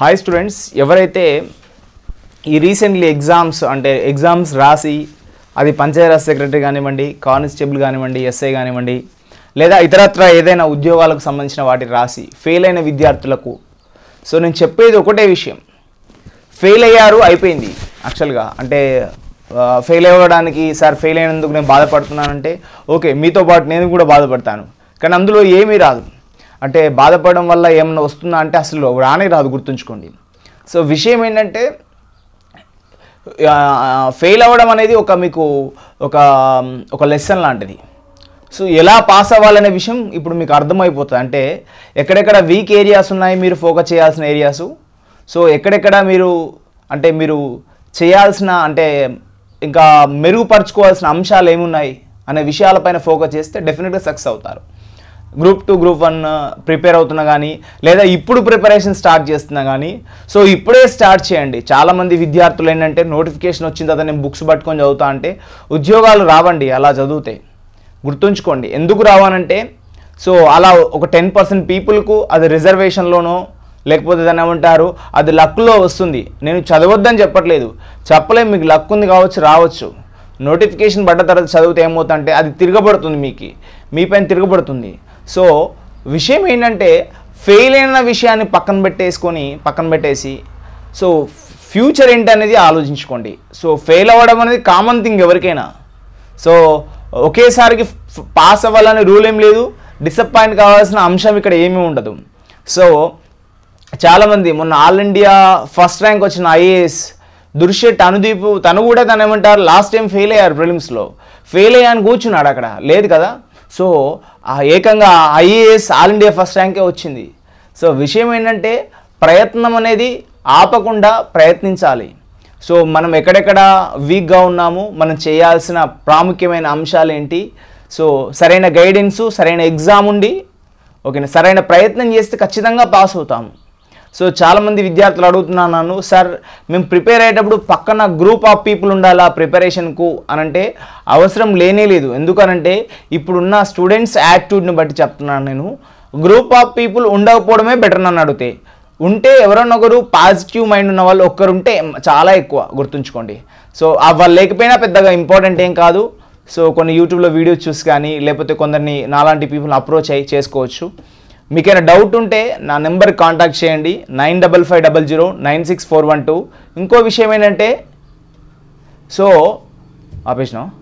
hi students ఎవరైతే ఈ recently exams అంటే ఎగ్జామ్స్ రాసి అది పంచాయరాజ్ సెక్రటరీ కానివ్వండి కానిస్టేబుల్ కానివ్వండి ఎస్ఐ కానివ్వండి లేదా ఇతరత్ర ఏదైనా ఉద్యోగాలకు సంబంధించిన వాటి రాసి ఫెయిల్ అయిన విద్యార్థులకు సో నేను చెప్పేది ఒకటే విషయం ఫెయిల్ అయ్యారు అయిపోయింది యాక్చువల్గా అంటే ఫెయిల్ అవ్వడానికి సార్ ఫెయిల్ అయినందుకు నేను బాధపడుతున్నానంటే ఓకే మీతో పాటు నేను కూడా బాధపడతాను కానీ అందులో ఏమీ రాదు అంటే బాధపడడం వల్ల ఏమన్నా వస్తుందా అంటే అసలు రానే రాదు గుర్తుంచుకోండి సో విషయం ఏంటంటే ఫెయిల్ అవ్వడం అనేది ఒక మీకు ఒక ఒక లెసన్ లాంటిది సో ఎలా పాస్ అవ్వాలనే విషయం ఇప్పుడు మీకు అర్థమైపోతుంది అంటే ఎక్కడెక్కడ వీక్ ఏరియాస్ ఉన్నాయి మీరు ఫోకస్ చేయాల్సిన ఏరియాసు సో ఎక్కడెక్కడ మీరు అంటే మీరు చేయాల్సిన అంటే ఇంకా మెరుగుపరచుకోవాల్సిన అంశాలు ఏమున్నాయి అనే విషయాలపైన ఫోకస్ చేస్తే డెఫినెట్గా సక్సెస్ అవుతారు group two group one prepare అవుతున్నా కానీ లేదా ఇప్పుడు ప్రిపరేషన్ స్టార్ట్ చేస్తున్నా కానీ సో ఇప్పుడే స్టార్ట్ చేయండి చాలామంది విద్యార్థులు ఏంటంటే నోటిఫికేషన్ వచ్చిన తర్వాత నేను బుక్స్ పట్టుకొని చదువుతా అంటే ఉద్యోగాలు రావండి అలా చదివితే గుర్తుంచుకోండి ఎందుకు రావనంటే సో అలా ఒక టెన్ పర్సెంట్ పీపుల్కు అది రిజర్వేషన్లోనో లేకపోతే దాన్ని ఏమంటారు అది లక్లో వస్తుంది నేను చదవద్దని చెప్పట్లేదు చెప్పలేం మీకు లక్ ఉంది కావచ్చు రావచ్చు నోటిఫికేషన్ పడ్డ తర్వాత చదివితే ఏమవుతుందంటే అది తిరగబడుతుంది మీకు మీ పైన తిరగబడుతుంది సో విషయం ఏంటంటే ఫెయిల్ అయిన విషయాన్ని పక్కన పెట్టేసుకొని పక్కన పెట్టేసి సో ఫ్యూచర్ ఏంటి అనేది ఆలోచించుకోండి సో ఫెయిల్ అవ్వడం అనేది కామన్ థింగ్ ఎవరికైనా సో ఒకేసారికి పాస్ అవ్వాలనే రూల్ ఏం లేదు డిసప్పాయింట్ కావాల్సిన అంశం ఇక్కడ ఏమీ ఉండదు సో చాలామంది మొన్న ఆల్ ఇండియా ఫస్ట్ ర్యాంక్ వచ్చిన ఐఏఎస్ దుర్షెట్ అనుదీప్ తను కూడా తను ఏమంటారు లాస్ట్ టైం ఫెయిల్ అయ్యారు ప్రిలిమ్స్లో ఫెయిల్ అయ్యాను కూర్చున్నాడు అక్కడ లేదు కదా సో ఆ ఏకంగా ఐఏఎస్ ఆల్ ఇండియా ఫస్ట్ ర్యాంకే వచ్చింది సో విషయం ఏంటంటే ప్రయత్నం అనేది ఆపకుండా ప్రయత్నించాలి సో మనం ఎక్కడెక్కడ వీక్గా ఉన్నాము మనం చేయాల్సిన ప్రాముఖ్యమైన అంశాలు ఏంటి సో సరైన గైడెన్సు సరైన ఎగ్జామ్ ఉండి ఓకేనా సరైన ప్రయత్నం చేస్తే ఖచ్చితంగా పాస్ అవుతాము సో చాలామంది విద్యార్థులు అడుగుతున్నాను నన్ను సార్ మేము ప్రిపేర్ అయ్యేటప్పుడు పక్కన గ్రూప్ ఆఫ్ పీపుల్ ఉండాలా ప్రిపరేషన్కు అనంటే అవసరం లేనే లేదు ఎందుకనంటే ఇప్పుడున్న స్టూడెంట్స్ యాటిట్యూడ్ని బట్టి చెప్తున్నాను నేను గ్రూప్ ఆఫ్ పీపుల్ ఉండకపోవడమే బెటర్ నన్ను అడిగితే ఉంటే ఎవరన్నా ఒకరు పాజిటివ్ మైండ్ ఉన్న వాళ్ళు ఒక్కరు ఉంటే చాలా ఎక్కువ గుర్తుంచుకోండి సో ఆ వాళ్ళు లేకపోయినా పెద్దగా ఇంపార్టెంట్ ఏం కాదు సో కొన్ని యూట్యూబ్లో వీడియోస్ చూసి కానీ లేకపోతే కొందరిని నాలాంటి పీపుల్ని అప్రోచ్ అయ్యి చేసుకోవచ్చు మీకైనా డౌట్ ఉంటే నా నెంబర్కి కాంటాక్ట్ చేయండి nine double five double zero nine six four one two ఇంకో విషయం ఏంటంటే సో ఆపేసినాం